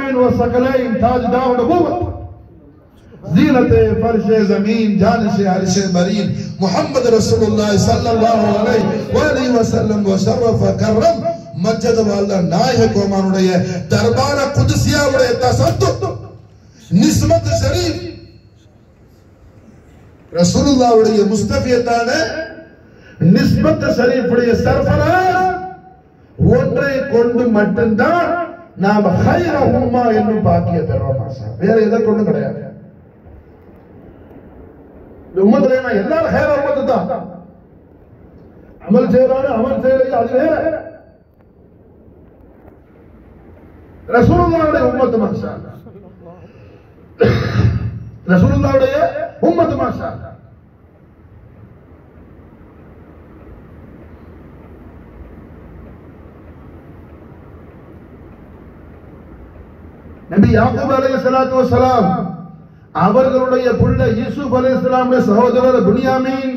العالمين والثقلين تاج داود نبوة زينة فرش زمين جانش عرش برين محمد رسول الله صلى الله عليه وآله وسلم وشرف كرم மஜ்ஜத வாழ்ந்த நாயக கோமானுடைய தர்பார குதிசியாவுடைய தசத்து நிஸ்மத் ஷரீப் ரசூலுல்லாவுடைய முஸ்தபியத்தான நிஸ்பத் ஷரீஃபுடைய சர்ஃபராஸ் ஒன்றை கொண்டு மட்டும்தான் நாம் ஹைர உம்மா என்னும் பாக்கிய பெறுவோம் மாஷா வேற எதை கொண்டும் கிடையாது இந்த உம்மத்துல என்ன எல்லாரும் ஹைர உம்மத்து தான் அமல் செய்யறாரு அமல் செய்யறது அது வேற ரசூலுல்லாவுடைய உம்மத்து மாஷா ரசூலுல்லாவுடைய உம்மத்து மாஷா நபி யாக்கூப் அலைஹிஸ்ஸலாத்து வஸலாம் அவர்களுடைய புள்ள யூசுப் அலைஹிஸ்ஸலாமுடைய சகோதரர் புனியாமீன்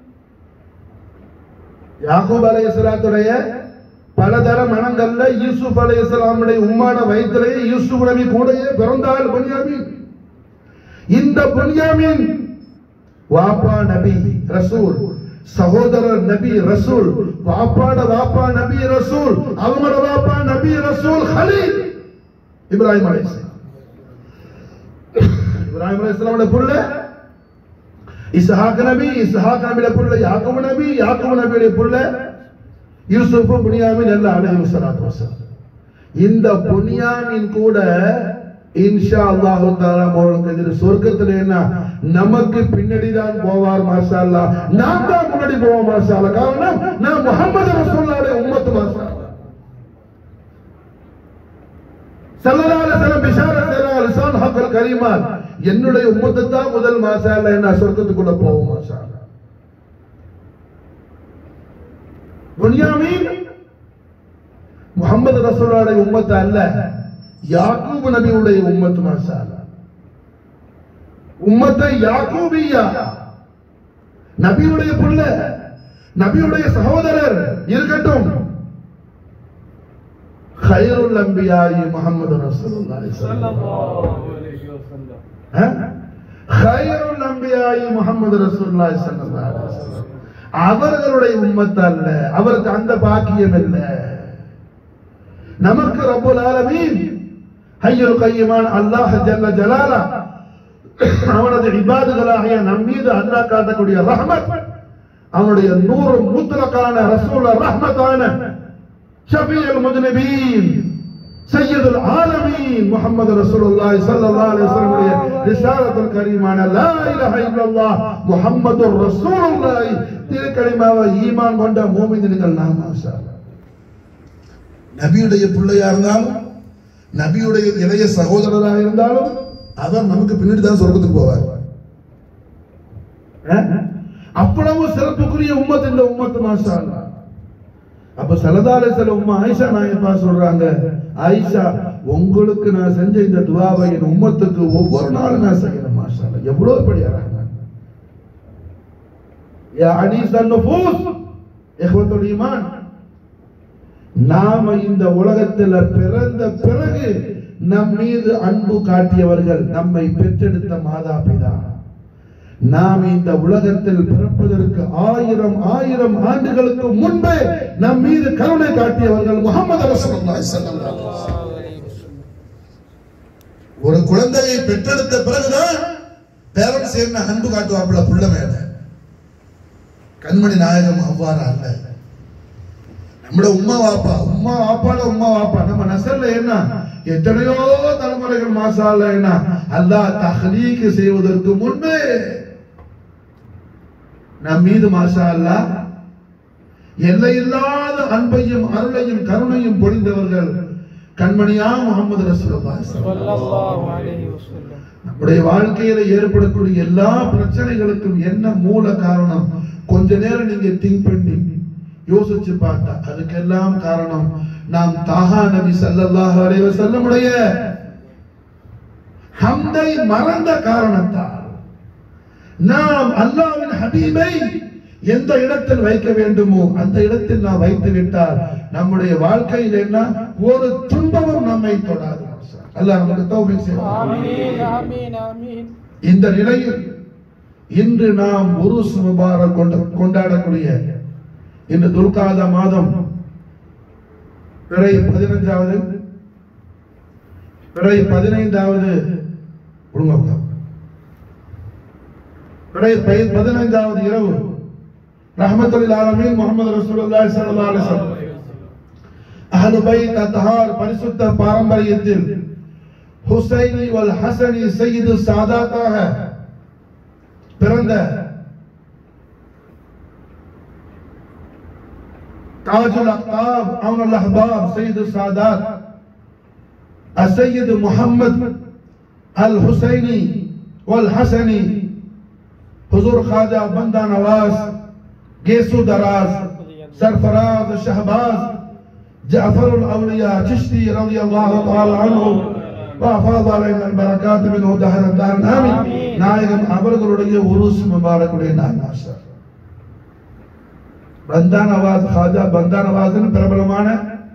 யாக்கூப் அலைஹிஸ்ஸலாத்துடைய பலதர மனங்கள்ல யூசுப் அலைஹிஸ்ஸலாமுடைய உம்மான வயிற்றிலேயே யூசுப் நபி கூடயே பிறந்தாள் புனியாமீன் இந்த புனியாமீன் வாப்பா நபி ரசூல் சகோதரர் நபி ரசூல் வாப்பாட வாப்பா நபி ரசூல் அவங்களோட வாப்பா நபி ரசூல் ஹலீல் இப்ராஹிம் அலைஹிஸ்ஸலாம் இப்ராஹிம் அலைஹிஸ்ஸலாமுடைய புள்ள இஸ்ஹாக் நபி இஸ்ஹாக் நபியுடைய புள்ள யாக்கூப் நபி யாக்கூப் நபியுடைய புள்ள யூசுப் புனியாமின் எல்லாம் அலைஹி ஸலாத்து வஸலாம் இந்த புனியாமின் கூட இன்ஷா அல்லாஹு தஆலா அவர்களுக்கு எதிர் சொர்க்கத்துல என்ன நமக்கு பின்னாடி தான் போவார் மாஷா அல்லாஹ் நாம் தான் முன்னாடி போவோம் மாஷா அல்லாஹ் காரணம் நான் முஹம்மது ரசூலுல்லாஹ்வுடைய உம்மத்து மாஷா அல்லாஹ் ஸல்லல்லாஹு அலைஹி வஸல்லம் பிஷாரத் செய்றாங்க லிசான் ஹக்கல் கரீமான் என்னுடைய உம்மத்து தான் முதல் மாஷா அல்லாஹ் என்ன சொர்க்கத்துக்குள்ள போவோம் மாஷா அல்லாஹ் புனியாமீன் முகமது ரசூலுடைய உம்மத்து அல்ல யாக்கூப் நபியுடைய உம்மத்து மாஷா அல்லாஹ் உம்மத்தை யாக்கூபியா நபியுடைய புள்ள நபியுடைய சகோதரர் இருக்கட்டும் خيرுல் அன்பியாயி முஹம்மது ரசூலுல்லாஹி ஸல்லல்லாஹு அலைஹி வஸல்லம் خيرுல் அன்பியாயி முஹம்மது ரசூலுல்லாஹி ஸல்லல்லாஹு அலைஹி வஸல்லம் அவர்களுடைய உம்மத் அல்ல அவருக்கு அந்த பாக்கியம் இல்ல நமக்கு ரப்பல் ஆலமீன் ஹய்யுல் கய்யிமான் அல்லாஹ் ஜல்ல ஜலாலா அவனது இபாதுகளாகிய நம் மீது அல்லாஹ் காட்டக்கூடிய ரஹ்மத் அவனுடைய நூறு முத்லக்கான ரசூல ரஹ்மத்தான ஷஃபீல் முஜ்னிபீன் சையதுல் ஆலமீன் முஹம்மது ரசூலுல்லாஹி ஸல்லல்லாஹு அலைஹி வஸல்லம் ரிசாலத்துல் கரீமான லா இலாஹ இல்லல்லாஹ் முஹம்மதுர் ரசூலுல்லாஹி திருக்கலிமாவை ஈமான் கொண்ட மூமின்கள் நாம் மாஷா அல்லாஹ். நபியுடைய பிள்ளையா இருந்தாலும் நபியுடைய இளைய சகோதரராக இருந்தாலும் அவர் நமக்கு பின்னாடி தான் சொர்க்கத்துக்கு போவார் அஹ்? அவ்வளவு சிறப்புக்குரிய உம்மத் இந்த உம்மத்து மாஷா அல்லாஹ். அப்ப சலதாலே சில உம்மா ஆயிஷா நாயப்பா சொல்றாங்க ஆயிஷா உங்களுக்கு நான் செஞ்ச இந்த துவாவை என் உம்மத்துக்கு ஒவ்வொரு நாளும் நான் செய்யணும் மாஷா அல்லாஹ். எவ்வளவு பெரிய ரஹ்மான் யா அனீஸ் நுஃபூஸ் இஹ்வத்துல் ஈமான் நாம இந்த உலகத்துல பிறந்த பிறகு நம் மீது அன்பு காட்டியவர்கள் நம்மை பெற்றெடுத்த மாதா பிதா நாம் இந்த உலகத்தில் பிறப்பதற்கு ஆயிரம் ஆயிரம் ஆண்டுகளுக்கு முன்பே நம் மீது கருணை காட்டியவர்கள் முகமது ரசூலுல்லாஹி ஸல்லல்லாஹு அலைஹி வஸல்லம். ஒரு குழந்தையை பெற்றெடுத்த பிறகுதான் பேரண்ட்ஸ் என்ன அன்பு காட்டுவாப்புல புள்ள மேல கண்மணி நாயகம் அவ்வாறு அல்ல நம்மட உம்மா வாப்பா உம்மா வாப்பாட உம்மா வாப்பா நம்ம நசல்ல என்ன எத்தனையோ தலைமுறைகள் மாசால என்ன அல்லாஹ் தஹ்லீக் செய்வதற்கு முன்பே நம் மீது மாஷா அல்லாஹ் எல்லையில்லாத அன்பையும் அருளையும் கருணையும் பொழிந்தவர்கள் கண்மணியா முகமது ரசூலுல்லாஹி ஸல்லல்லாஹு ஸல்லல்லாஹு அலைஹி வஸல்லம் நம்முடைய வாழ்க்கையில ஏற்படக்கூடிய எல்லா பிரச்சனைகளுக்கும் என்ன மூல காரணம் கொஞ்ச நேரம் நீங்க திங்க் பண்ணி யோசிச்சு பார்த்தா அதுக்கெல்லாம் காரணம் நாம் தாஹா நபி ஸல்லல்லாஹு அலைஹி வஸல்லமுடைய ஹம்தை மறந்த காரணத்தால் நாம் அல்லாஹ்வின் ஹபீபை எந்த இடத்தில் வைக்க வேண்டுமோ அந்த இடத்தில் நாம் வைத்து விட்டால் நம்முடைய வாழ்க்கையில் என்ன ஒரு துன்பமும் நம்மை தொடாது அல்லாஹ் நமக்கு தௌஃபீக் செய்வான் ஆமீன் ஆமீன் ஆமீன் இந்த நிலையில் இன்று நாம் உருஸ் முபாரக் கொண்ட கொண்டாடக்கூடிய இந்த துல்காத மாதம் பிறை பதினைஞ்சாவது பிறை பதினைந்தாவது ஒழுங்கா உட்காரு. பிறை பை- பதினைந்தாவது இரவு ரஹமத்துல் ஆலமீன் முகமது ரசூலுல்லாஹி ஸல்லல்லாஹு அலைஹி வஸல்லம் அஹ்லு பைத் அத்ஹார் பரிசுத்த பாரம்பரியத்தில் ஹுசைனி வல் ஹசனி சையது சாதாத்தாக பிறந்த தாஜுல் அக்தாப் அவனுல் அஹ்பாப் சையது சாதாத் السيد محمد الحسيني والحسني حضور خواجہ بندہ نواز گیسو دراز سرفراز شہباز جعفر الاولیاء چشتی رضی اللہ تعالی عنہ وافاض علينا البركات منه دهر الدهر آمين நாயகம் அவர்களுடைய உருஸ் முபாரக்குடைய நாள் நாசர் பந்தா நவாஸ் खाजा பந்தா நவாஸ்னு பிரபலமான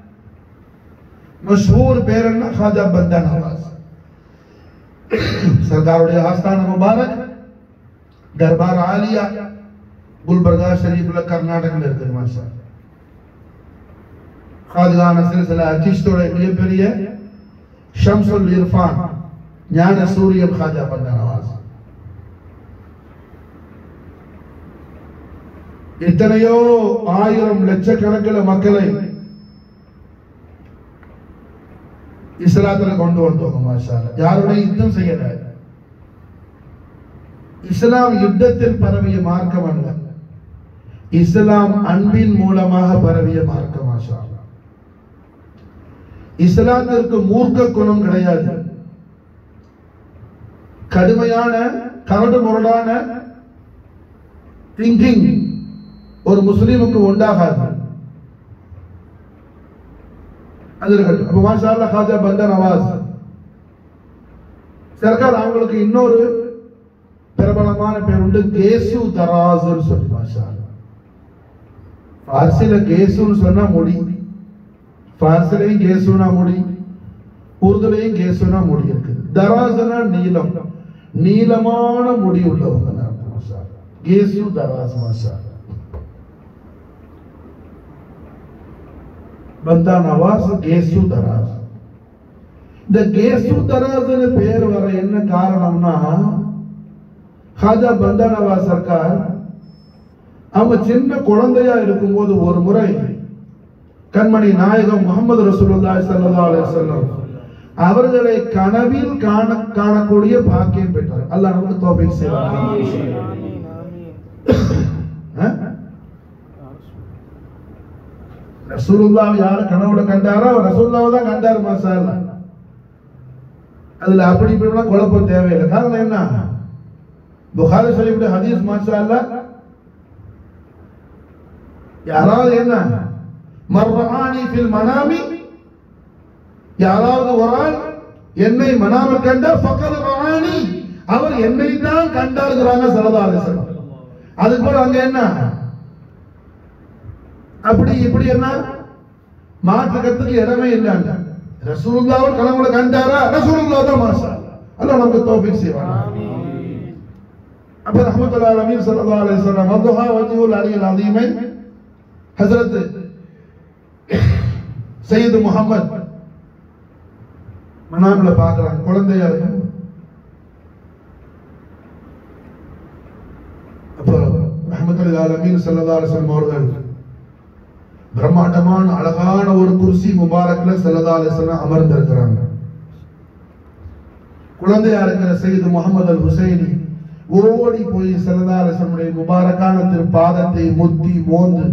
मशहूर பேர் என்ன खाजा बंदा नवाज सरकारुடைய ஆஸ்தான முபாரக் தர்பார் ஆலியா குல்பர்கா ஷரீஃப்ல கர்நாடகத்தில் இருக்குது மாஷா காதுகான சிலசில அச்சிஷ்டோட மிகப்பெரிய ஷம்சுல் இர்ஃபான் ஞான சூரியன் खाजा बंदा नवाज எத்தனையோ ஆயிரம் லட்சக்கணக்கில் மக்களை இஸ்லாத்துல கொண்டு வந்தவங்க மாஷா அல்லாஹ். யாருடைய யுத்தம் செய்யல இஸ்லாம் யுத்தத்தில் பரவிய மார்க்கம் அல்ல இஸ்லாம் அன்பின் மூலமாக பரவிய மார்க்கம் மாஷா அல்லாஹ். இஸ்லாத்திற்கு மூர்க்க குணம் கிடையாது கடுமையான கரடு முரடான திங்கிங் ஒரு முஸ்லீமுக்கு உண்டாகாது அது இருக்கட்டும் அப்ப மாஷா அல்லாஹ் காஜா பந்தா நவாஸ் சர்க்கார் அவங்களுக்கு இன்னொரு பிரபலமான பேர் உண்டு கேசு தராசுன்னு சொல்லி மாஷா அல்லாஹ். பார்சில கேசுன்னு சொன்னா முடி பார்சிலையும் கேசுனா முடி உருதுலையும் கேசுனா முடி இருக்குது தராசுனா நீளம் நீளமான முடி உள்ளவங்க மாஷா அல்லாஹ். கேசு தராஸ் மாஷா அல்லாஹ். பந்தா நவாஸ் கேசு தராஸ் இந்த கேசு தராஸ்னு பேர் வர என்ன காரணம்னா ஹாஜா பந்தா நவாஸ் சர்க்கார் அவங்க சின்ன குழந்தையா இருக்கும்போது ஒரு முறை கண்மணி நாயகம் முகமது ரசூலுல்லாஹி ஸல்லல்லாஹு அலைஹி வஸல்லம் அவர்களை கனவில் காண காணக்கூடிய பாக்கியம் பெற்றார் அல்லாஹ் நமக்கு தௌஃபீக் செய்வார் ஆமீன் ஆமீன் ஆமீன் ரசூலுல்லாஹ் யார கனவுல கண்டாரோ அவர் ரசூலுல்லாஹ் தான் கண்டார் மாஷா அல்லாஹ் அதுல அப்படி இப்படிலாம் குழப்பம் தேவையில்லை காரணம் என்ன புகாரி ஷரீஃப்ல ஹதீஸ் மாஷா அல்லாஹ் யாராவது என்ன மர்ரானி ஃபில் மனாமி யாராவது ஒரு ஆள் என்னை மனாமல் கண்டார் ஃபக்கத் ராணி அவர் என்னை தான் கண்டாருங்கிறாங்க சல்லல்லாஹு அலைஹி வஸல்லம் அதுக்கு பிறகு அங்க என்ன அப்படி இப்படி என்ன மாற்றுக்கிறதுக்கு இடமே இல்லைங்க ரசூலுல்லாவை கனவுல கண்டாரா ரசூலுல்லாஹ் தான் மாஷா அல்லாஹ் நமக்கு தௌஃபீக் செய்வாங்க அப்ப ரஹ்மத்துல்லாஹி அலைஹி ஸல்லல்லாஹு அலைஹி வஸல்லம் வதுஹா வஜ்ஹுல் அலியில் அஸீமை ஹஜ்ரத் சையது முஹம்மத் மனாமில் பார்க்கறாங்க குழந்தையா இருக்கு அப்போ ரஹ்மத்துல்லாஹி அலைஹி ஸல்லல்லாஹு அலைஹி வஸல்லம் அவர்கள் பிரம்மாண்டமான அழகான ஒரு குர்சி முபாரக்ல ஸல்லல்லாஹு அலைஹி வஸல்லம் அமர்ந்திருக்கிறாங்க குழந்தையா இருக்கிற சையது முகமது அல் ஹுசைனி ஓடி போய் ஸல்லல்லாஹு அலைஹி வஸல்லம் முபாரக்கான திருப்பாதத்தை முத்தி மோந்து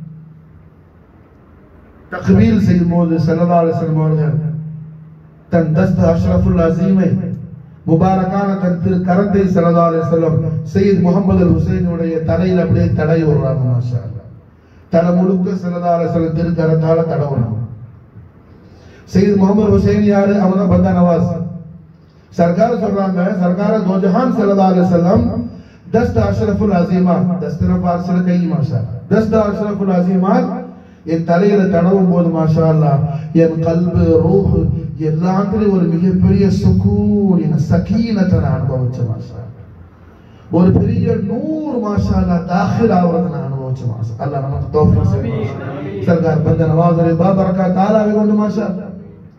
தக்பீர் செய்யும் போது ஸல்லல்லாஹு அலைஹி வஸல்லம் அவர்கள் தன் தஸ்த் அஷ்ரஃபுல் அசீமை முபாரக்கான தன் திரு கரத்தை ஸல்லல்லாஹு அலைஹி வஸல்லம் சையத் முகமது அல் ஹுசைனுடைய தலையில் அப்படியே தடை விடுறாங்க மாஷா அல்லாஹ் தலை முழுக்க ஸல்லல்லாஹு அலைஹி வஸல்லம் திரு கரத்தால தடவணும் சையத் முகமது ஹுசைன் யாரு அவங்க தான் பந்தா நவாஸ் சர்க்கார் சொல்றாங்க சர்க்கார दो जहान सल्लल्लाहु अलैहि वसल्लम दस्त अशरफुल अजीमा दस्त न फारसल कई माशा दस्त अशरफुल अजीमा என் தலையில தடவும் போது மாஷா அல்லா என் கல்பு ரூஹ் எல்லாத்துலயும் ஒரு மிகப்பெரிய சுகூன் என் சகீனத்தை நான் அனுபவிச்சேன் மாஷா அல்லாஹ். ஒரு பெரிய நூறு மாஷா அல்லா தாஹில் ஆவறதை நான் அனுபவிச்சேன் மாஷா அல்லாஹ் நமக்கு தௌஃபீக் செய்வான் சர்க்கார் பந்த நவாஸ் அலி பாபரக்கா தாலாவை கொண்டு மாஷா அல்லாஹ்.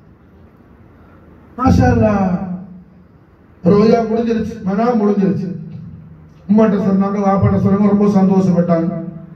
மாஷா அல்லாஹ் ரோயா முடிஞ்சிருச்சு மனா முடிஞ்சிருச்சு உம்மாட்ட சொன்னாங்க வாப்பாட்ட சொன்னாங்க ரொம்ப சந்தோஷப்பட்டாங்க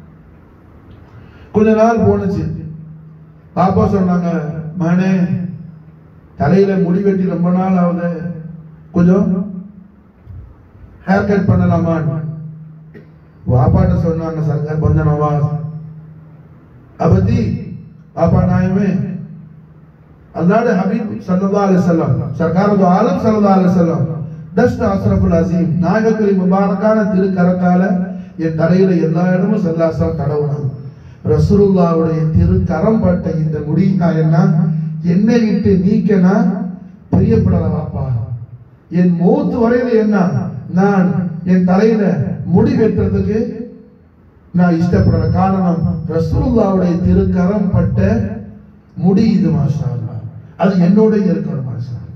கொஞ்ச நாள் போனுச்சு பாப்பா சொன்னாங்க மகனே தலையில முடி வெட்டி ரொம்ப நாள் ஆகுது கொஞ்சம் ஹேர் கட் பண்ணலாமா வாப்பாட்ட சொன்னாங்க சர்க்கார் கொஞ்சம் நவாஸ் அபதி பாப்பா நாயமே अल्लाह हबीब सल्लल्लाहु अलैहि वसल्लम सरकार दो आलम सल्लल्लाहु अलैहि वसल्लम தஸ்ட் அஸ்ரஃபுல் அசீம் நாயகத்திரி முபாரக்கான திருக்கரத்தால என் தலையில எல்லா இடமும் செல்லாசம் தடவுனாங்க ரசூலுல்லாவுடைய திருக்கரம் பட்ட இந்த முடி நான் என்ன என்னை விட்டு நீக்கனா பிரியப்படல வாப்பா என் மூத்து வரையில என்ன நான் என் தலையில முடி வெட்டுறதுக்கு நான் இஷ்டப்படல காரணம் ரசூலுல்லாவுடைய திருக்கரம் பட்ட முடி இது மாஷா அல்லாஹ். அது என்னோட இருக்கணும் மாஷா அல்லாஹ்.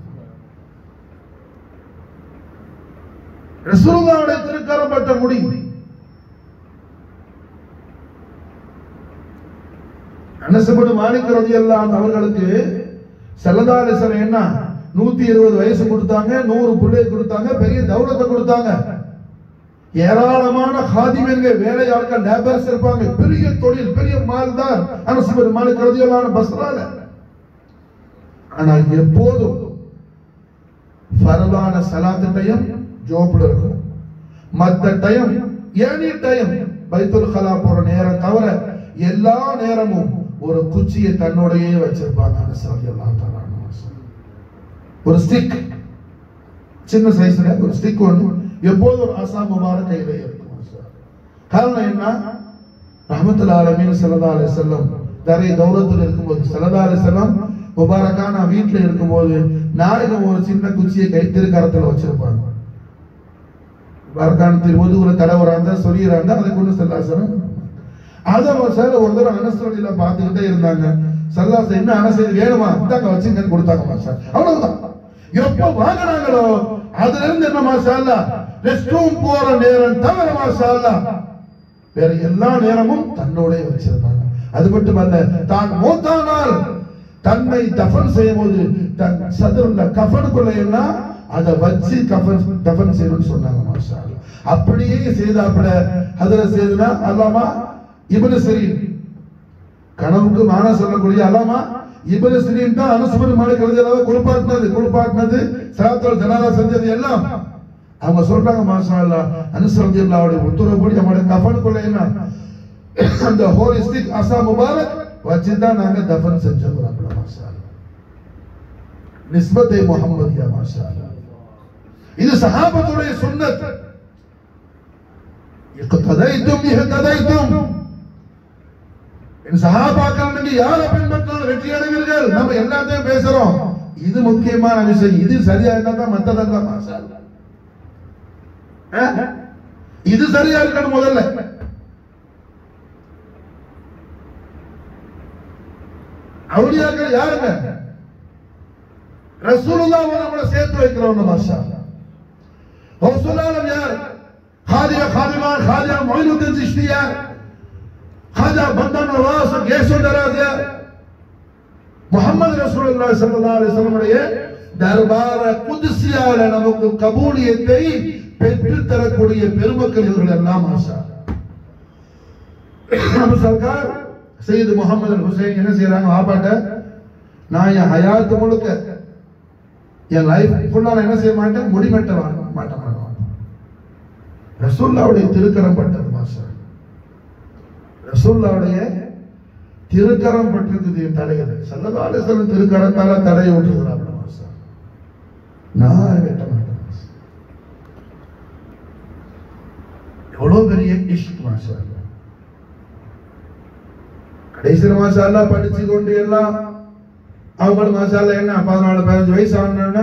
ரசூலுல்லாவுடைய திருக்கரம் பட்ட முடி அனசபடு மாணிக்க ரலியல்லாஹு அவர்களுக்கு செல்லதாலேசன் என்ன நூத்தி இருபது வயசு கொடுத்தாங்க நூறு பிள்ளை கொடுத்தாங்க பெரிய தௌலத்தை கொடுத்தாங்க ஏராளமான ஹாதிமன்கள் வேலையாட்கள் லேபர்ஸ் இருப்பாங்க பெரிய தொழில் பெரிய மால்தார் அனசபடு மாணிக்க ரலியல்லாஹு பஸ்ரால ஆனால் எப்போதும் ஃபரலான சலாத்து டைம் ஜோப்ல இருக்கும் மத்த டைம் எனி டைம் பைத்துல் கலா போற நேரம் தவிர எல்லா நேரமும் ஒரு குச்சியை தன்னோடயே வச்சிருப்பாங்க அனசர் எல்லாம் ஒரு ஸ்டிக் சின்ன சைஸ்ல ஒரு ஸ்டிக் ஒன்று எப்போதும் ஒரு ஆசா முபாரக் கையில இருக்கும் காரணம் என்ன ரஹமத்துல் ஆலமீன் ஸல்லல்லாஹு அலைஹி வஸல்லம் தரை தௌலத்தில் இருக்கும்போது ஸல்லல்லாஹு அலைஹி வஸல்லம் முபாரக்கா நான் வீட்டுல இருக்கும்போது நாயகம் ஒரு சின்ன குச்சியை கை திருக்கரத்துல வச்சிருப்பாங்க முபாரக்கான திருமுதுகுல தடவரா இருந்தா சொல்லிடுறா இருந்தா அதை கொண்டு செல்லாசனம் அதை சார் ஒரு தடவை அனஸ்தலில பார்த்துக்கிட்டே இருந்தாங்க சல்லாச என்ன அனசை வேணுமா இந்தாங்க வச்சுங்கன்னு கொடுத்தாங்க மாஸ்டர் அவ்வளவுதான் எப்ப வாங்கினாங்களோ அதுல இருந்து என்ன மாஷா ரெஸ்ட் ரூம் போற நேரம் தவிர மாஷா வேற எல்லா நேரமும் தன்னோட வச்சிருந்தாங்க அது மட்டுமல்ல தான் மூத்தானால் தன்னை தஃபன் செய்யும் போது தன் சதுரல கஃபனுக்குள்ள எல்லாம் அதை வச்சு கஃபன் தஃபன் செய்யணும்னு சொன்னாங்க மாஷா அல்லாஹ். அப்படியே செய்தாப்புல அதுல செய்துனா அல்லாமா இப்னு சிரீன் கனவுக்கு மானா சொல்லக்கூடிய அல்லாமா இப்னு சிரீன் தான் அனுசுமன் மாலிக் ரலியல்லாஹு குளிப்பாட்டினது குளிப்பாட்டினது சலாத்துல் ஜனாதா செஞ்சது எல்லாம் அவங்க சொல்றாங்க மாஷா அல்லாஹ் அனுஸ் ரலியல்லாஹுடைய உத்தரவுப்படி நம்மளுடைய கஃபனுக்குள்ள என்ன அந்த ஹோலிஸ்டிக் அசா முபாரக் வச்சுதான் நாங்க தஃபன் செஞ்சோம் ரப்பல மாஷா அல்லாஹ் நிஸ்பத்தை முஹம்மதியா மாஷா அல்லாஹ் இது சஹாபத்துடைய சுன்னத் இக்ததைத்தும் இஹ்ததைத்தும் என் சஹாபாக்கள் நீங்க யாரை பின்பற்றினாலும் வெற்றி அடைவீர்கள் நம்ம எல்லாத்தையும் பேசுறோம் இது முக்கியமான விஷயம் இது சரியா இருந்தா தான் மத்ததெல்லாம் மாஷா அல்லாஹ். அஹ்? இது சரியா இருக்கணும் முதல்ல அவுலியாக்கள் யாருங்க ரசூலுல்லாஹ் நம்மள சேர்த்து வைக்கிறவங்க மாஷா அல்லாஹ். ரசூலுல்லாஹ் யார் ஹாதியா ஹாதிமான் ஹாதியா மொயினுddin சிஷ்டியா ஹாஜா பந்தன் நவாஸ் கேசோ தராஜா முகமது ரசூலுல்லாஹி ஸல்லல்லாஹு அலைஹி வஸல்லமுடைய தர்பார குத்சியால நமக்கு கபூலியத்தை பெற்று தரக்கூடிய பெருமக்கள் இவர்கள் எல்லாம் மாஷா நம்ம சர்க்கார் சையது முகமது அல் ஹுசைன் என்ன செய்யறாங்க வாப்பாட்ட நான் என் ஹயாத்து முழுக்க என் லைஃப் ஃபுல்லா நான் என்ன செய்ய மாட்டேன் முடிமெட்ட மாட்டேன் மாட்டேன் ரசூல்லாவுடைய திருக்கரம் பட்டது மாஷா ரசூல்லாவுடைய திருக்கரம் பட்டிருக்குது என் தலையில சல்லல்லாஹு செல்லும் திருக்கரத்தால தடையை விட்டுருக்கிறாங்க மாஷா நான் வெட்ட மாட்டேன் மாஷா. எவ்வளவு பெரிய இஷ்க் மாஷா அல்லாஹ். கடைசியில் மாஷா அல்லாஹ் படிச்சு கொண்டு எல்லாம் அவங்களும் மாஷா அல்லாஹ் என்ன பதினாலு பதினஞ்சு வயசு ஆனோன்னா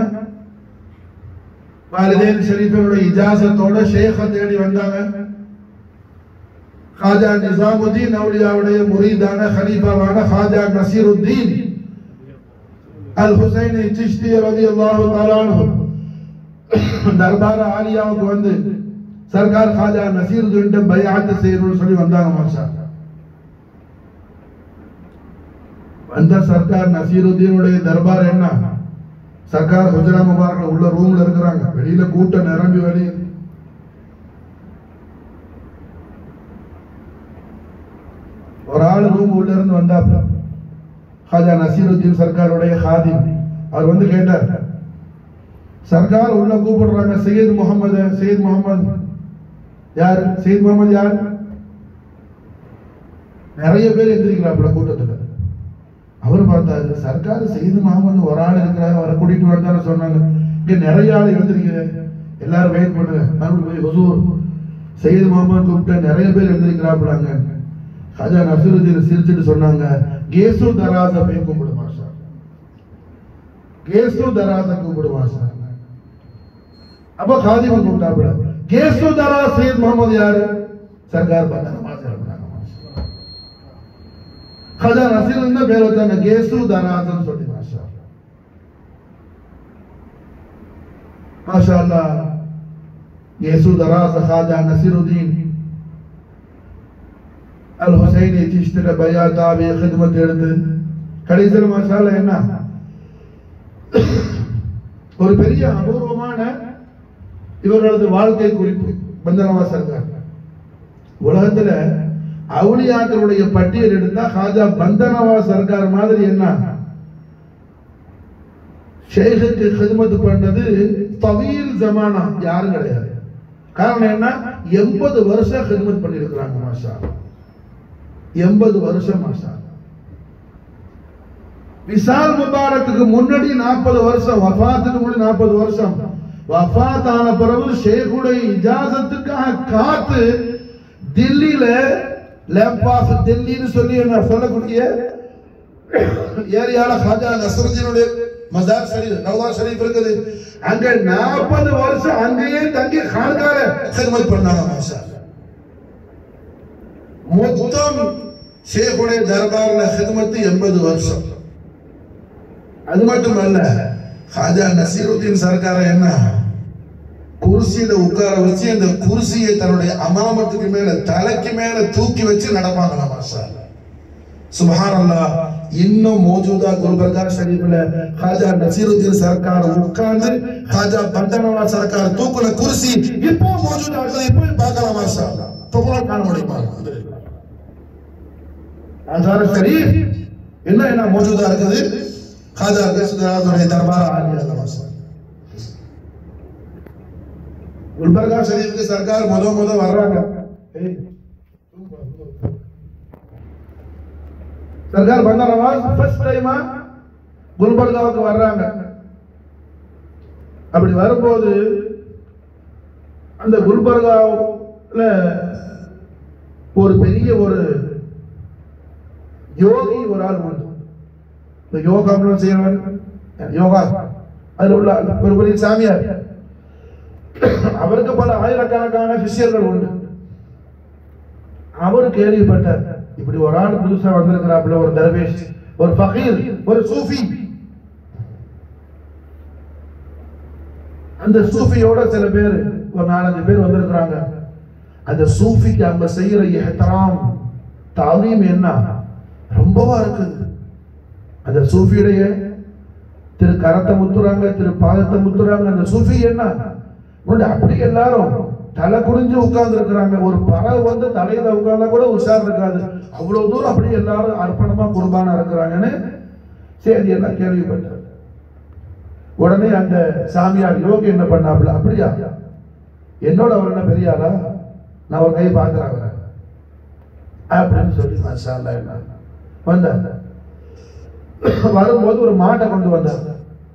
வாலிதேன் ஷெரீஃபினுடைய இஜாசத்தோட ஷேഖ தேடி வந்தாங்க ஹாஜா நிசாமுதீன் அவுலியாவுடைய முரீதான ஹலீஃபாவான ஹாஜா நசீருத்தீன் அல் ஹுசைன் சிஷ்தி ரலியல்லாஹு தஆலா அன்ஹு தர்பார் ஆலியாவுக்கு வந்து சர்க்கார் ஹாஜா நசீருதீன் பைஅத் செய்யணும்னு சொல்லி வந்தாங்க மாஷா வந்த சர்க்கார் நசீருதீனுடைய தர்பார் என்ன சர்க்கார் ஹுஜரா முபாரக்ல உள்ள ரூம்ல இருக்கிறாங்க வெளியில கூட்டம் நிரம்பி வெளியே ஒரு ஆள் ரூம் உள்ள இருந்து வந்தாப்ல ஹாஜா நசீருத்தீன் சர்க்காருடைய ஹாதிம் அவர் வந்து கேட்டார் சர்க்கார் உள்ள கூப்பிடுறாங்க சையத் முகமது சையத் முகமது யார் சையத் முகமது யார் நிறைய பேர் எந்திரிக்கிறாப்புல கூட்டத்துல அவர் பார்த்தாரு சர்க்கார் சையது முகமது ஒரு ஆள் இருக்கிறார் அவரை கூட்டிட்டு வந்தாரு சொன்னாங்க இங்க நிறைய ஆள் எழுந்திருக்குது எல்லாரும் வெயிட் பண்ணுங்க மறுபடியும் போய் ஹுசூர் சையது முகமது கூப்பிட்டு நிறைய பேர் எழுந்திருக்கிறாப்புலாங்க ஹஜா நசருதீன் சிரிச்சுட்டு சொன்னாங்க கேசு தராச போய் கும்பிடு மாஷா கேசு தராச கும்பிடு மாஷா அப்ப காதிமன் கூப்பிட்டாப்புல கேசு தரா சையத் முகமது யாரு சர்க்கார் பண்ண நமாஸ் எழுப்புனாங்க மாஷா ஹஜா நசீர் தான் பேர் வச்சாங்க கேசு தராசன் சொல்லி மாஷா மாஷா அல்லாஹ் கேசு தராச ஹாஜா நசீருதீன் அல் ஹுசைனி சிஷ்டில பயாத்தாவி ஹிதமத் எடுத்து கடைசியில் மாஷால என்ன ஒரு பெரிய அபூர்வமான இவர்களது வாழ்க்கை குறிப்பு பந்தனவா சர்க்கார் உலகத்துல அவுளியாக்களுடைய பட்டியல் எடுத்தா ஹாஜா பந்தனவா சர்க்கார் மாதிரி என்ன ஷேகுக்கு ஹிதமத் பண்ணது தவீல் ஜமானா யாரும் கிடையாது காரணம் என்ன எண்பது வருஷம் ஹிதமத் பண்ணியிருக்கிறாங்க மாஷா எண்பது வருஷம் மாஷா விசால் முபாரக்குக்கு முன்னாடி நாற்பது வருஷம் வஃபாத்துக்கு முன்னாடி நாற்பது வருஷம் வஃபாத் ஆன பிறகு ஷேகுடைய இஜாசத்துக்காக காத்து தில்லியில லேப் ஆஃப் தில்லின்னு சொல்லி என்ன சொல்லக்கூடிய ஏரியால ஹாஜா நசருதீனுடைய மசார் ஷரீஃப் நவாஸ் ஷரீஃப் இருக்குது அங்க நாற்பது வருஷம் அங்கேயே தங்கி கான்கார ஹிதமத் பண்ணாங்க மாஷா மொத்தம் ஷேகுடைய தர்பார்ல ஹிதமத்து எண்பது வருஷம் அது மட்டுமல்ல ஹாஜா நசீருத்தீன் சர்க்கார என்ன குர்சியில உட்கார வச்சு அந்த குர்சியை தன்னுடைய அமாமத்துக்கு மேல தலைக்கு மேல தூக்கி வச்சு நடப்பாங்களாம் மாஷா சுபஹானல்லாஹ் இன்னும் மௌஜூதா குல்பர்கா ஷரீஃப்ல ஹாஜா நசீருத்தீன் சர்க்கார் உட்கார்ந்து ஹாஜா பண்டனவா சர்க்கார் தூக்குன குர்சி இப்போ மௌஜூதா இருக்குது இப்போ பார்க்கலாம் மாஷா அல்லாஹ் இப்போ கூட காண முடியுமா ஆசார ஷரீஃப் என்ன என்ன மௌஜூதா இருக்குது ஹாஜா கசுதராதுடைய தர்பார் ஆலியா மாஷா குல்பர்கா ஷரீஃப்க்கு சர்க்கார் முத முத வர்றாங்க ஏய், சர்க்கார் பண்டா நவாஸ் ஃபர்ஸ்ட் டைமா குல்பர்காவுக்கு வர்றாங்க அப்படி வரும்போது அந்த குல்பர்காவுல ஒரு பெரிய ஒரு யோகி ஒரு ஆள் உண்டு இந்த யோகாம்லாம் செய்யறவன் யோகா அதுல உள்ள ஒரு பெரிய சாமியார் அவருக்கு பல ஆயிரக்கணக்கான சிஷ்யர்கள் உண்டு அவர் கேள்விப்பட்டார் இப்படி ஒரு ஆள் புதுசா வந்திருக்கிறாப்புல ஒரு தர்வேஷ் ஒரு ஃபகீர் ஒரு சூஃபி அந்த சூஃபியோட சில பேர் ஒரு நாலஞ்சு பேர் வந்திருக்கிறாங்க அந்த சூஃபிக்கு அவங்க செய்யற எஹ்தராம் தாலீம் என்ன ரொம்பவா இருக்குது அந்த சூஃபியுடைய திரு கரத்தை முத்துறாங்க திரு பாதத்தை முத்துறாங்க அந்த சூஃபி என்ன உண்டு அப்படி எல்லாரும் தலை குனிஞ்சு உட்கார்ந்து இருக்கிறாங்க ஒரு பறவை வந்து தலையில உட்கார்ந்தா கூட உஷார் இருக்காது அவ்வளவு தூரம் அப்படி எல்லாரும் அர்ப்பணமா குர்பானா இருக்கிறாங்கன்னு செய்தி எல்லாம் கேள்விப்பட்டார் உடனே அந்த சாமியார் யோகி என்ன பண்ணாப்புல அப்படியா என்னோட அவர் என்ன பெரிய ஆளா நான் ஒரு கை பார்க்கிறேன் அவரை அப்படின்னு சொல்லி மாஷா அல்லாஹ் என்ன வந்தார் வரும்போது ஒரு மாட்டை கொண்டு வந்தார்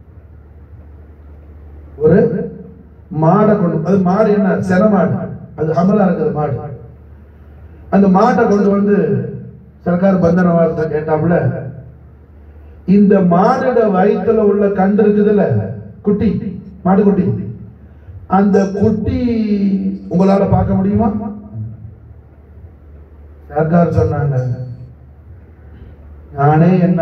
ஒரு மாடை கொண்டு அது மாடு என்ன சென மாடு அது ஹமலா இருக்குது மாடு அந்த மாட்டை கொண்டு வந்து சர்க்கார் பந்தன வார்த்தை கேட்டாப்புல இந்த மாடோட வயித்துல உள்ள கண்டு இருக்குதுல்ல குட்டி மாடு குட்டி அந்த குட்டி உங்களால பார்க்க முடியுமா சர்க்கார் சொன்னாங்க நானே என்ன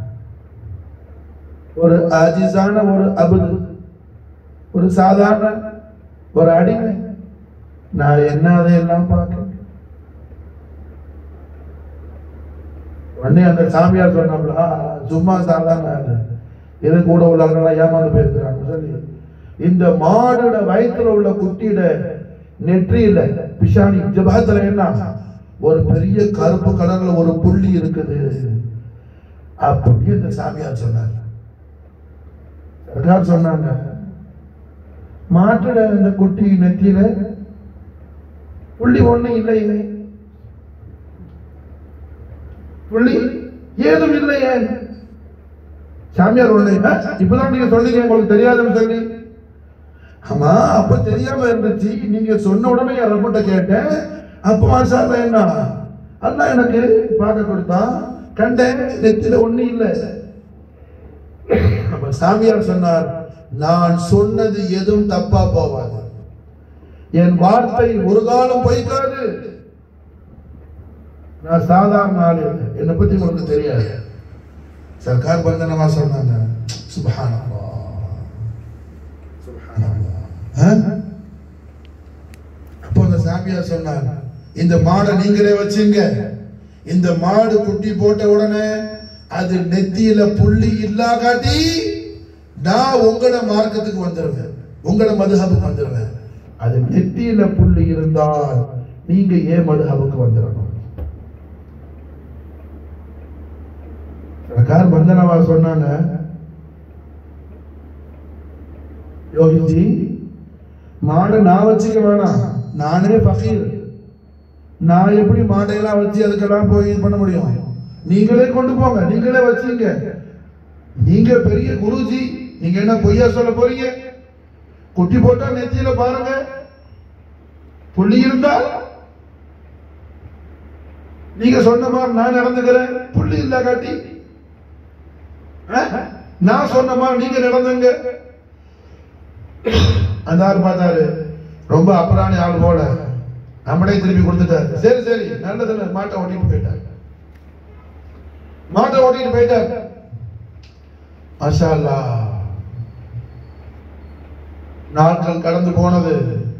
ஒரு அஜிஸான ஒரு அபுது ஒரு சாதாரண ஒரு அடிமை நான் என்ன அதையெல்லாம் பார்க்க உடனே அந்த சாமியார் சொன்னாப்ல "ஆ, சும்மா சாதாரண ஆளு. இது கூட உள்ளவர்களாம் ஏமாந்து போயிருக்கிறாங்க சொல்லி இந்த மாடோட வயிற்றுல உள்ள குட்டியோட நெற்றியில பிஷானி ஜபாத்துல என்ன ஒரு பெரிய கருப்பு கலர்ல ஒரு புள்ளி இருக்குது அப்படி இந்த சாமியார் சொன்னார் சர்க்கார் சொன்னாங்க மாட்டோட இந்த குட்டி நெத்தியில புள்ளி ஒண்ணு இல்லையே புள்ளி ஏதும் இல்லையே சாமியார் ஒண்ணு "ஆ, இப்பதான் நீங்க சொன்னீங்க உங்களுக்கு தெரியாதுன்னு சொல்லி ஆமா அப்ப தெரியாம இருந்துச்சு நீங்க சொன்ன உடனே என் ரப்பிட்ட கேட்டேன் அப்ப மாசால என்ன அல்லாஹ் எனக்கு பார்க்க கொடுத்தான் கண்டேன் நெத்தில ஒண்ணு இல்ல அப்ப சாமியார் சொன்னார் நான் சொன்னது எதுவும் தப்பா போவாது என் வார்த்தை ஒரு காலம் பொய்க்காது நான் சாதாரண ஆள் இல்லை. என்னை பத்தி உங்களுக்கு தெரியாது சர்க்கார் பந்தனமா சொன்னாங்க சுபஹானல்லாஹ் சுபஹானல்லாஹ் ஆ? அப்போ அந்த சாமியார் சொன்னார் இந்த மாடை நீங்களே வச்சுங்க இந்த மாடு குட்டி போட்ட உடனே அது நெத்தியில புள்ளி இல்லா காட்டி நான் உங்களோட மார்க்கத்துக்கு வந்துருவேன் உங்களோட மதுஹபுக்கு வந்துருவேன் அது நெத்தியில புள்ளி இருந்தால் நீங்க ஏன் மதுஹபுக்கு வந்துடணும் சர்க்கார் பந்தனவா சொன்னாங்க யோகிஜி மாடை நான் வச்சுக்க வேணாம் நானே ஃபகீர் நான் எப்படி மாடையெல்லாம் வச்சு அதுக்கெல்லாம் போய் இது பண்ண முடியும் நீங்களே கொண்டு போங்க நீங்களே வச்சுங்க நீங்க பெரிய குருஜி நீங்க என்ன பொய்யா சொல்ல போறீங்க குட்டி போட்டா நெத்தியில பாருங்க புள்ளி இருந்தா நீங்க சொன்ன மாதிரி நான் நடந்துக்கிறேன் புள்ளி இல்ல காட்டி அஹ்? நான் சொன்ன மாதிரி நீங்க நடந்துங்க அந்த ஆள் பார்த்தாரு ரொம்ப அப்புறாணி ஆள் போல நம்மளே திருப்பி கொடுத்துட்டாரு சரி சரி நல்லது மாட்டை ஓட்டிட்டு போயிட்டார் மாட்டை ஓட்டிட்டு போயிட்டார் மஷா அல்லாஹ். நாட்கள் கடந்து போனது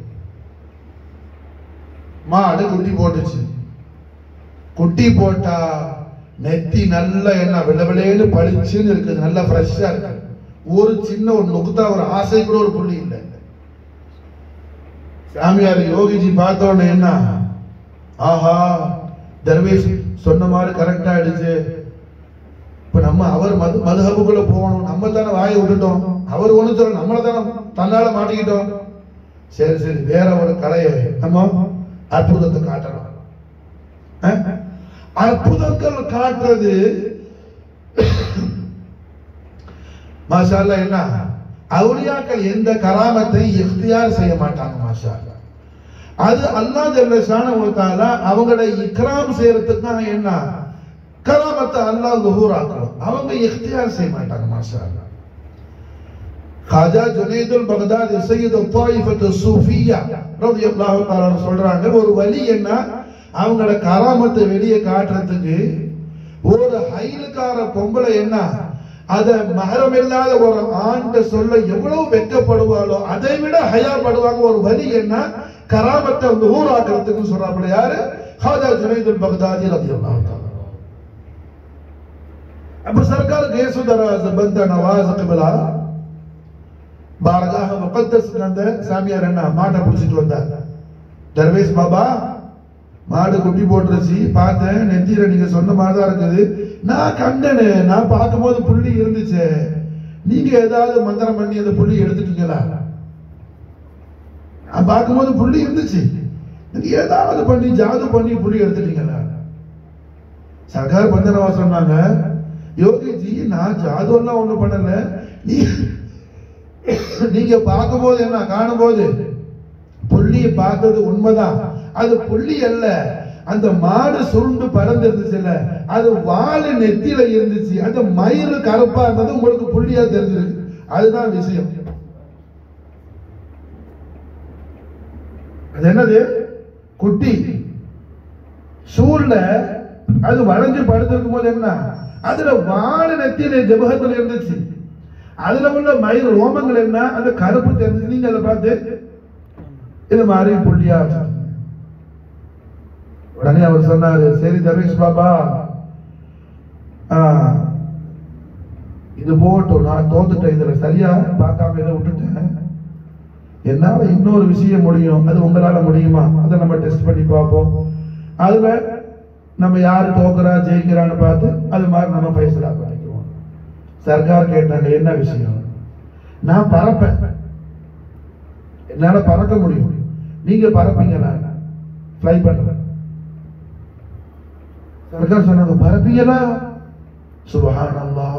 மாடு குட்டி போட்டுச்சு குட்டி போட்டா நெத்தி நல்ல என்ன விளவிலேன்னு பளிச்சுன்னு இருக்குது நல்லா ஃப்ரெஷ்ஷா இருக்கு ஒரு சின்ன ஒரு நுகுத்தா ஒரு ஆசை கூட ஒரு புள்ளி இல்லை சாமியார் யோகிஜி பார்த்த உடனே என்ன ஆஹா தர்வேஷ் சொன்ன மாதிரி கரெக்டா ஆயிடுச்சு இப்ப நம்ம அவர் மது மதுஹபுக்குள்ள போகணும் நம்ம தானே வாயை விட்டுட்டோம் அவர் ஒண்ணு சொல்ல நம்மள தானே தன்னால மாட்டிக்கிட்டோம் சரி சரி வேற ஒரு கலையை நம்ம அற்புதத்தை காட்டணும் அஹ்? அற்புதங்கள் காட்டுறது மாஷா அல்லாஹ் என்ன அவுலியாக்கள் எந்த கராமத்தை இஃப்தியார் செய்ய மாட்டாங்க மாஷா அல்லாஹ். அது அல்லாஹ் ஜல்ல ஷானஹு வ தஆலா அவங்களை இக்ராம் செய்யறதுக்காக என்ன கராமத்தை அல்லாஹ் ظهور ஆக்குவான் அவங்க இஃப்தியார் செய்ய மாட்டாங்க மாஷா அல்லாஹ் காஜா ஜுனைதுல் பகதாதி சையது தாயிஃபத்து சூஃபியா ரலியல்லாஹு தஆலா சொல்றாங்க ஒரு வழி என்ன அவங்களோட கராமத்தை வெளியே காட்டுறதுக்கு ஒரு ஹைலுக்கார பொம்பளை என்ன அத மகரம் இல்லாத ஒரு ஆண்ட சொல்ல எவ்வளவு வெட்கப்படுவாளோ அதை விட ஹயாப்படுவாங்க ஒரு வழி என்ன கராமத்தை வந்து ஊராக்குறதுக்கு சொல்றாப்புல யாரு ஹாஜா ஜுனைதுல் பகதாதி ரலியல்லாஹு தஆலா अब सरकार गए दराज बंद नवाज कबला பாரகாக முகத்தஸ் அந்த சாமியார் என்ன மாட்டை பிடிச்சிட்டு வந்தார் தர்வேஷ் பாபா மாடு குட்டி போட்டுருச்சு பார்த்தேன் நெத்தியில நீங்க சொன்ன மாதிரி தான் இருக்குது நான் கண்டனே நான் பார்க்கும்போது புள்ளி இருந்துச்சு நீங்க ஏதாவது மந்திரம் பண்ணி அந்த புள்ளி எடுத்துட்டீங்களா நான் பார்க்கும்போது புள்ளி இருந்துச்சு நீங்க ஏதாவது பண்ணி ஜாது பண்ணி புள்ளி எடுத்துட்டீங்களா சர்க்கார் பந்தனவா சொன்னாங்க யோகிஜி நான் ஜாது எல்லாம் ஒண்ணும் பண்ணல நீ நீங்க பார்க்கும்போது என்ன காணும்போது புள்ளியை பார்த்தது உண்மைதான் அது புள்ளி அல்ல அந்த மாடு சுருண்டு பறந்து இருந்துச்சுல்ல அது வாலு நெத்தியில இருந்துச்சு அந்த மயிறு கருப்பா இருந்தது உங்களுக்கு புள்ளியா தெரிஞ்சிருக்கு அதுதான் விஷயம் அது என்னது குட்டி சூழ்ல அது வளைஞ்சு படுத்திருக்கும் போது என்ன அதுல வாழ நெத்தியில ஜபகத்துல இருந்துச்சு அதுல உள்ள மயில் ரோமங்கள் என்ன அந்த கருப்பு தெரிஞ்சு நீங்க அதை பார்த்து இது மாதிரி புள்ளியா வச்சிருக்கீங்க. உடனே அவர் சொன்னாரு சரி தர்வேஷ் பாபா ஆ, இது போட்டும் நான் தோத்துட்டேன் இதுல சரியா பார்க்காம இதை விட்டுட்டேன் என்னால இன்னொரு விஷயம் முடியும் அது உங்களால முடியுமா அதை நம்ம டெஸ்ட் பண்ணி பார்ப்போம் அதுல நம்ம யாரு தோக்குறா ஜெயிக்கிறான்னு பார்த்து அது மாதிரி நம்ம பைசலா பண்ணிக்குவோம் சர்க்கார் கேட்டாங்க என்ன விஷயம் நான் பறப்பேன் என்னால பறக்க முடியும் நீங்க பறப்பீங்களா ஃப்ளை பண்றேன் சர்க்கார் சொன்னாங்க பறப்பீங்களா சுபஹானல்லாஹ்